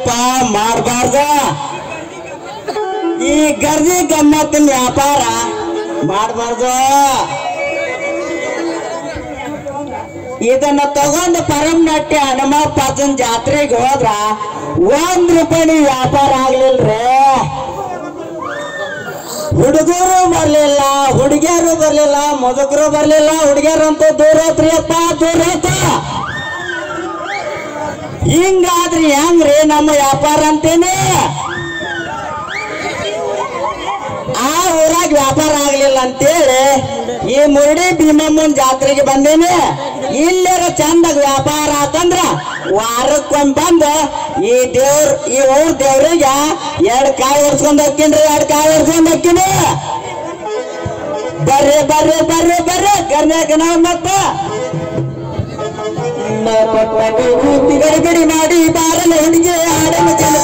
ಯಪ್ಪ ಮಾಡಬಾರ್ದ ಈ ಗರ್ದಿ ಗಮ್ಮತ್ತಿನ ವ್ಯಾಪಾರ ಮಾಡಬಾರ್ದು ಇದನ್ನ ತಗೊಂಡು ಪರಮನಟ್ಟಿ ಹನುಮಪ್ಪನ ಜಾತ್ರೆಗೆ ಹೋದ್ರ ಒಂದ್ ರೂಪಾಯಿ ವ್ಯಾಪಾರ ಆಗ್ಲಿಲ್ರಿ ಹುಡುಗರು ಬರ್ಲಿಲ್ಲ ಹುಡುಗಿಯರು ಬರ್ಲಿಲ್ಲ ಮುದುಕರು ಬರ್ಲಿಲ್ಲ ಹುಡುಗಿಯರಂತೂ ದೂರ ಹೋತ್ರಿಯಪ್ಪ ದೂರ ಹೋತ ಹಿಂಗಾದ್ರಿ ಹೆಂಗ್ರಿ ನಮ್ಮ ವ್ಯಾಪಾರ ಅಂತೇನೆ ಆ ಊರಾಗ ವ್ಯಾಪಾರ ಆಗ್ಲಿಲ್ಲ ಅಂತೇಳಿ ಈ ಮುರುಡಿ ಭೀಮಮ್ಮನ ಜಾತ್ರೆಗೆ ಬಂದೇನಿ ಇಲ್ಲರ ಚಂದಾಗ ವ್ಯಾಪಾರ ಆತಂದ್ರ ವಾರಕ್ಕೊಂದ್ ಬಂದು ಈ ದೇವ್ರ ಈ ಊರ್ ದೇವ್ರಿಗೆ ಎರಡ್ ಕಾಯಿ ಹೊಡ್ಸ್ಕೊಂಡ್ ಹೋಗ್ತೀನಿ ಎರಡ್ ಕಾಯಿ ಹೊಡ್ಸ್ಕೊಂಡ್ ಹೋಗ್ತೀನಿ ಬರ್ರಿ ಬರ್ರಿ ಬರ್ರಿ ಬರ್ರಿ ಕರ್ನಾಟಕ ಮತ್ತ ಗಡಿಬಿಡಿ ಮಾಡಿ ಬಾರಲ್ಲ ಹುಡುಗಿ ಆಡಲು ಜನ